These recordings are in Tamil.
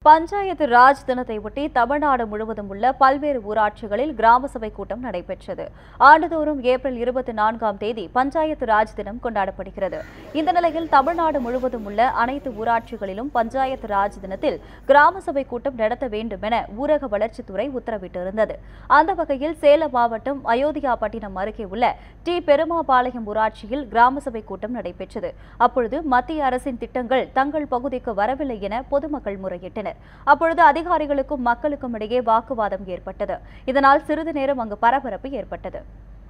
பஞ்சாயத்து ராஜ் தினத்தை ஒட்டி தமிழ்நாடு முழுவதும் உள்ள பல்வேறு ஊராட்சிகளில் கிராம சபை கூட்டம் நடைபெற்றது ஆண்டுதோறும் ஏப்ரல் இருபத்தி நான்காம் தேதி பஞ்சாயத்து ராஜ் தினம் கொண்டாடப்படுகிறது இந்த நிலையில் தமிழ்நாடு முழுவதும் உள்ள அனைத்து ஊராட்சிகளிலும் பஞ்சாயத்து ராஜ் தினத்தில் கிராம சபை கூட்டம் நடத்த வேண்டும் என ஊரக வளர்ச்சித்துறை உத்தரவிட்டிருந்தது அந்த வகையில் சேலம் மாவட்டம் அயோத்தியாபட்டினம் அருகே உள்ள டி பெருமாபாளையம் ஊராட்சியில் கிராம சபை கூட்டம் நடைபெற்றது அப்பொழுது மத்திய அரசின் திட்டங்கள் தங்கள் பகுதிக்கு வரவில்லை என பொதுமக்கள் முறையிட்டனர் அப்பொழுது அதிகாரிகளுக்கும் மக்களுக்கும் இடையே வாக்குவாதம் ஏற்பட்டது இதனால் சிறிது நேரம் அங்கு பரபரப்பு ஏற்பட்டது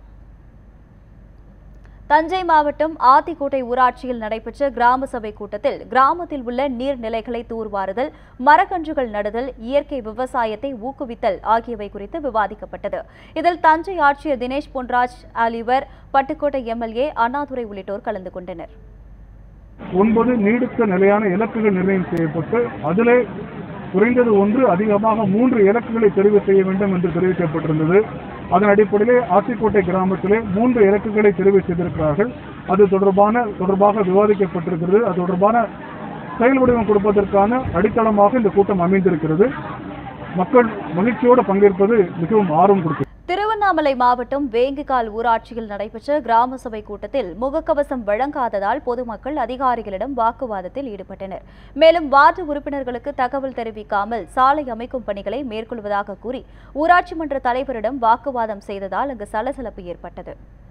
தஞ்சை மாவட்டம் ஆத்திக்கோட்டை ஊராட்சியில் நடைபெற்ற கிராம சபை கூட்டத்தில் கிராமத்தில் உள்ள நீர்நிலைகளை தூர்வாறுதல் மரக்கன்றுகள் நடுதல் இயற்கை விவசாயத்தை ஊக்குவித்தல் ஆகியவை குறித்து விவாதிக்கப்பட்டது இதில் தஞ்சை ஆட்சியர் தினேஷ் பொன்ராஜ் அலிவர் பட்டுக்கோட்டை எம்எல்ஏ அண்ணாதுரை உள்ளிட்டோர் கலந்து கொண்டனர் ஒன்பது நீடித்த நிலையான இலக்குகள் நிர்ணயம் செய்யப்பட்டு அதிலே குறைந்தது ஒன்று அதிகமாக மூன்று இலக்குகளை தெரிவு செய்ய வேண்டும் என்று தெரிவிக்கப்பட்டிருந்தது அதன் அடிப்படையிலே ஆத்திக்கோட்டை கிராமத்திலே மூன்று இலக்குகளை தெரிவு செய்திருக்கிறார்கள் அது தொடர்பான தொடர்பாக விவாதிக்கப்பட்டிருக்கிறது அது தொடர்பான செயல் வடிவம் கொடுப்பதற்கான அடித்தளமாக இந்த கூட்டம் அமைந்திருக்கிறது மக்கள் மகிழ்ச்சியோடு பங்கேற்பது மிகவும் ஆர்வம் கொடுக்கிறது திருவண்ணாமலை மாவட்டம் வேங்கிக்கால் ஊராட்சியில் நடைபெற்ற கிராம சபை கூட்டத்தில் முகக்கவசம் வழங்காததால் பொதுமக்கள் அதிகாரிகளிடம் வாக்குவாதத்தில் ஈடுபட்டனர் மேலும் வார்டு உறுப்பினர்களுக்கு தகவல் தெரிவிக்காமல் சாலை அமைக்கும் பணிகளை மேற்கொள்வதாக கூறி ஊராட்சி மன்ற தலைவரிடம் வாக்குவாதம் செய்ததால் அங்கு சலசலப்பு ஏற்பட்டது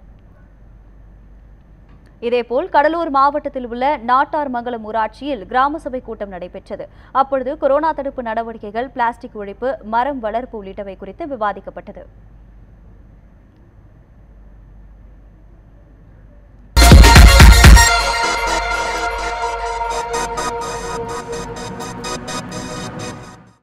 இதேபோல் கடலூர் மாவட்டத்தில் உள்ள நாட்டார்மங்கலம் ஊராட்சியில் கிராம சபை கூட்டம் நடைபெற்றது அப்பொழுது கொரோனா தடுப்பு நடவடிக்கைகள் பிளாஸ்டிக் ஒழிப்பு மரம் வளர்ப்பு உள்ளிட்டவை குறித்து விவாதிக்கப்பட்டது